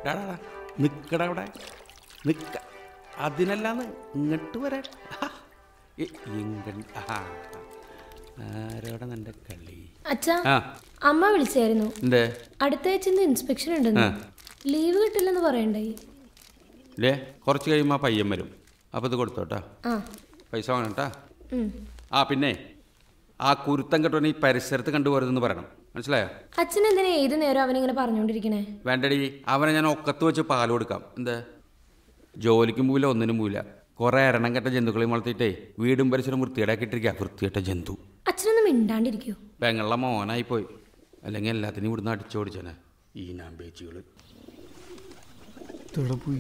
നിക്കട അവിടെ നിക്ക അതിനല്ലാന്ന് ഇങ്ങോട്ട് വരാൻ ആ, എ- എങ്കൺ ആ ആരോടെ നിന്റെ കളി അച്ഛാ ആ അമ്മ വിളിച്ചായിരുന്നു എന്തേ അടുത്ത ആഴ്ച ഇന്ന് ഇൻസ്പെക്ഷൻ ഉണ്ടെന്ന് ആ. ലീവ് കിട്ടില്ലെന്ന് പറയണ്ടായി ഇല്ലേ കുറച്ച് കഴിയുമ്പോൾ ആ പയ്യൻ വരും അപ്പോൾ ഇത് കൊടുത്തോട്ടാ ആ പൈസ വാങ്ങണം കേട്ടാ ഉം. ആ പിന്നെ ആ കുരുത്തം കെട്ടവനെ ഈ പരിസരത്ത് കണ്ടുപോരുതെന്ന് പറയണം മനസ്സിലായോ അച്ഛൻ എന്തിനാ ഏത് നേരം അവനിങ്ങനെ പറഞ്ഞുകൊണ്ടിരിക്കണേ വേണ്ടടി അവനെ ഞാൻ ഒക്കത്ത് വെച്ച് പാൽ കൊടുക്കാം എന്താ ജോലിക്കും പോവില്ല ഒന്നിനും പോവില്ല കുറേ എരണം കെട്ട ജന്തുക്കളെയും വളർത്തിയിട്ടേ വീടും പരിസരം വൃത്തികേടാക്കിയിട്ടിരിക്കുക വൃത്തികെട്ട ജന്തു അച്ഛനൊന്നും മിണ്ടാണ്ടിരിക്കോ പെങ്ങളുടെ മോനായിപ്പോയി അല്ലെങ്കിൽ എല്ലാത്തിനും ഇവിടുന്ന് അടിച്ചോടിച്ചനെ ഈ നാമ്പേച്ചികൾ പോയി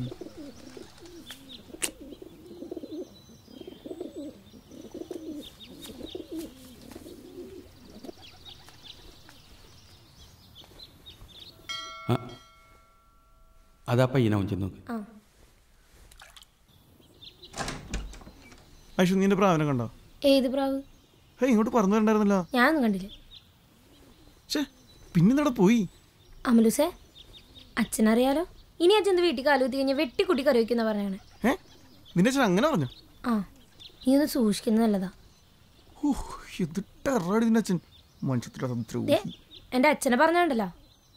ആ അതാ പയ്യനാവും ചെന്ന് നോക്ക് ആ ഐഷു നീന്റെ പ്രാവനെ കണ്ടോ ഏത് പ്രാവ് ഹേ ഇങ്ങോട്ട് പറഞ്ഞു വരണ്ടായിരുന്നല്ലോ ഞാനൊന്നും കണ്ടില്ല ഛേ പിന്നെന്താടെ പോയി അമലുസേ അച്ഛനറിയാലോ ഇനി അച്ഛൻ എന്ത് വീട്ടിൽ കാലുകുത്തി കഴിഞ്ഞാൽ വെട്ടിക്കുട്ടി കറി വയ്ക്കുന്ന പറയാണ് ഏ നിന്റെ അച്ഛൻ അങ്ങനെ പറഞ്ഞു ആ നീ ഒന്ന് സൂക്ഷിക്കുന്നത് നല്ലതാ ഇത് ടെററാടി നിന്റെ അച്ഛൻ മനുഷ്യത്തിലുള്ള ദേ ദ്രോഹി എൻ്റെ അച്ഛനെ പറഞ്ഞുണ്ടല്ലോ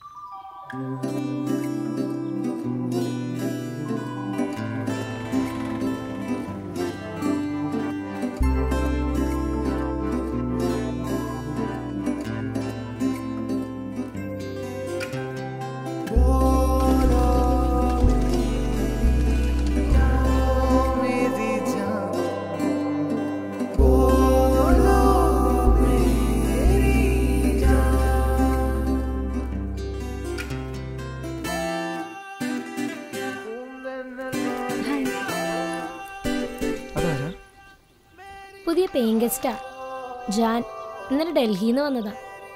അതാരാ പുതിയ പേയിങ് ഗസ്റ്റാ ജാൻ ഇന്നലെ ഡൽഹിയിൽ നിന്ന് വന്നതാ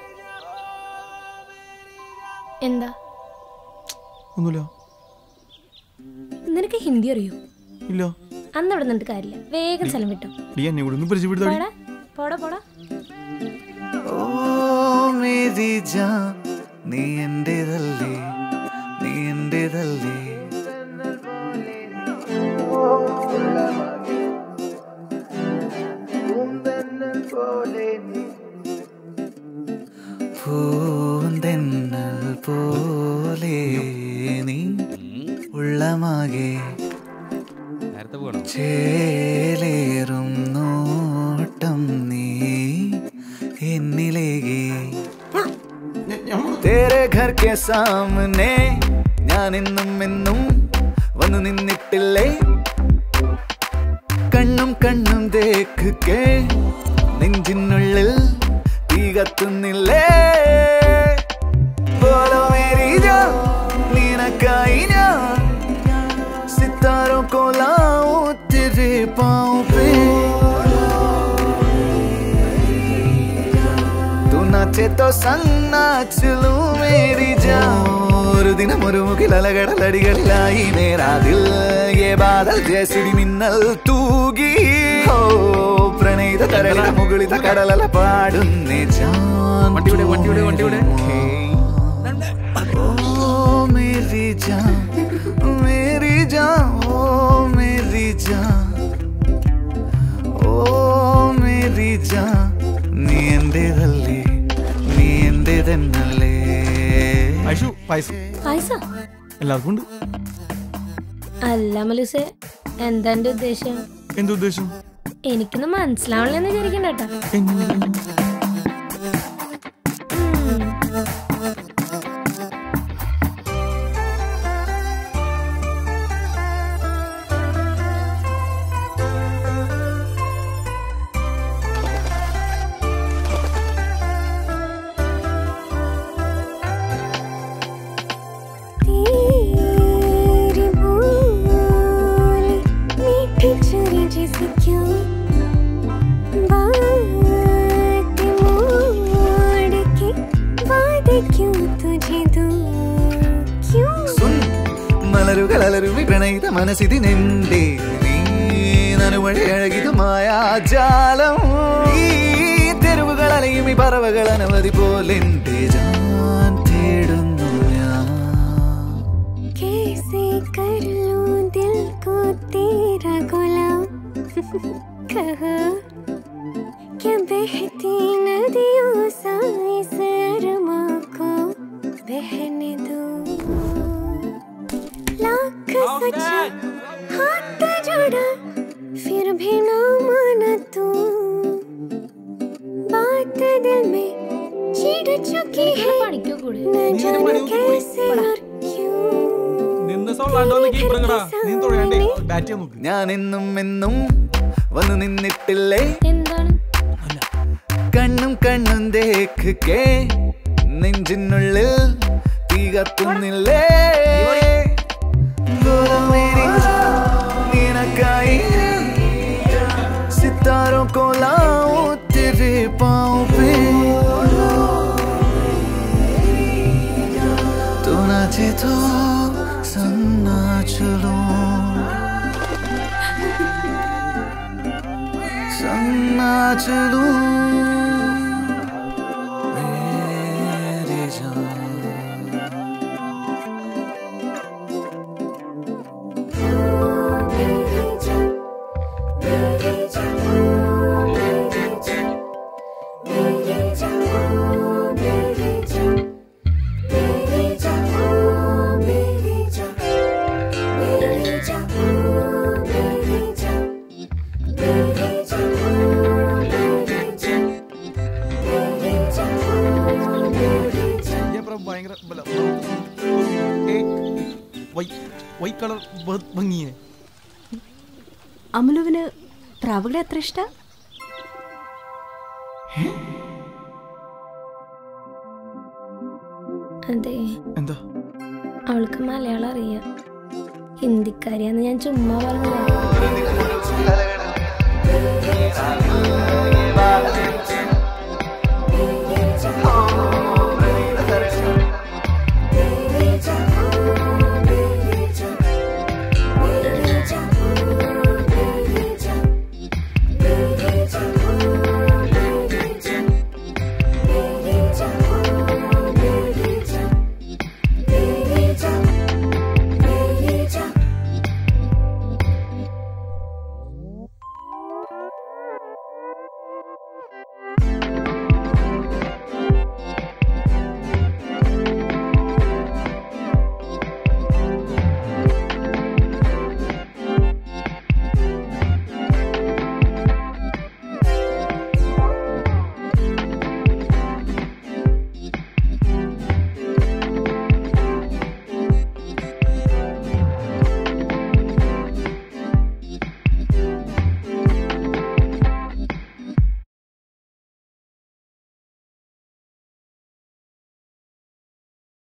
എന്താ ഒന്നുമില്ല നിനക്ക് ഹിന്ദി അറിയോ ഇല്ല അന്ന് അവിടെ നിന്നിട്ട് കാര്യമില്ല വേഗം സ്ഥലം വിട്ടോ ഡി എന്നെ ഇവിടെ ഒന്ന് പരിചയപ്പെടുത്താടി പോടാ പോടാ പോടാ ഓ മേരി ജാൻ നീ എന്റേതല്ലേ നീ എന്റേതല്ലേ പൂന്തെന്നൽ പോലെ നീ ഉള്ളമാകെ നേരത്തെ പോകണം ചേലേറും നോട്ടം നീ എന്നിലേക്ക് തേരെ ഘർ കെ സാമനെ ഞാൻ ഇന്നും എന്നും വന്നു നിന്നിട്ടില്ലേ കണ്ണും കണ്ണും തേക്ക് കേ നെഞ്ചിനുള്ളിൽ തീ കത്തുന്നില്ലേ ബോലോ മേരി ജാൻ നിനക്കായി ഞാൻ सितारों को लाऊं तेरे पाँव पे तू नाचे तो संग नाच लूं मेरी जान ഒരു ദിനം ഒരു മുകിലലകടലടികളിലായി മേരാ ദിൽ ये बादल ജേസിടി മിന്നൽ തൂകി ഓ പ്രണയിത തരളിത മുകളിത കടലല പാടുന്നേ ജാൻ വണ്ടിയുടെ വണ്ടിയുടെ വണ്ടിയുടെ ओ मेरी जान मेरी जान ओ मेरी जान ഓ മേരി ജാൻ നീ എന്റേതല്ലേ നീ എന്റേതെന്നല്ലേ ഐഷു പായസം പായസ എല്ലാവർക്കും ഉണ്ട് അല്ല മലുസേ എന്താ എൻ്റെ ഉദ്ദേശം എന്ത് ഉദ്ദേശം എനിക്കൊന്നും മനസ്സിലാവണില്ലെന്ന് വിചാരിക്കണ്ട കേട്ടാ എങ്ങനെ तेरी बोली मीठी छुरी जैसे क्यों बात मोड़ के वादे क्यों तुझे दूं क्यों സുൻ മലരുകൾ അലരുമി പ്രണയിത മനസ്സിതിനെന്റെ നീ നനുമഴ അഴകിത മായാജാലം ഈ തെരുവുകൾ അലയും ഈ പറവകൾ അനവധി പോലെ എന്റെ ജാൻ തേടുന്നു ഞാൻ के कहा क्या बहती नदियों सा इस अरमा को बहने दो लाख सचा हाथ जोड़ा फिर भी ना माना तू बात दिल में चिढ़ चुकी है പണിക്കോ കൂടെ न जाने पड़ी हुई। कैसे और क्यों നിന്ന് സോളാണ്ടോന്ന് കീപ്പർ കടാ നീ തൊഴാണ്ടേ ബാറ്റ് ചെയ്യാൻ നോക്ക് ഞാൻ എന്നും എന്നും വന്നു നിന്നിട്ടില്ലേ എന്താണ് കണ്ണും കണ്ണും തേക്ക് കേ നെഞ്ചിനുള്ളിൽ തീ കത്തുന്നില്ലേ बोलो मेरी നിനക്കായി सितारों को लाऊं तेरे पाँव पे तू नाचे तो संग नाच लूं संग नाच लूं मेरी जान ये पर ഭയങ്കര ബല വൈറ്റ് കളർ ബഹുത് ഭംഗി है അമലുവിന് പ്രാവുകളെ അത്ര ഇഷ്ട അതെ എന്താ അവൾക്ക് മലയാളം അറിയാം ഹിന്ദിക്കാരിയാന്ന് ഞാൻ ചുമ്മാ പറഞ്ഞതാ ും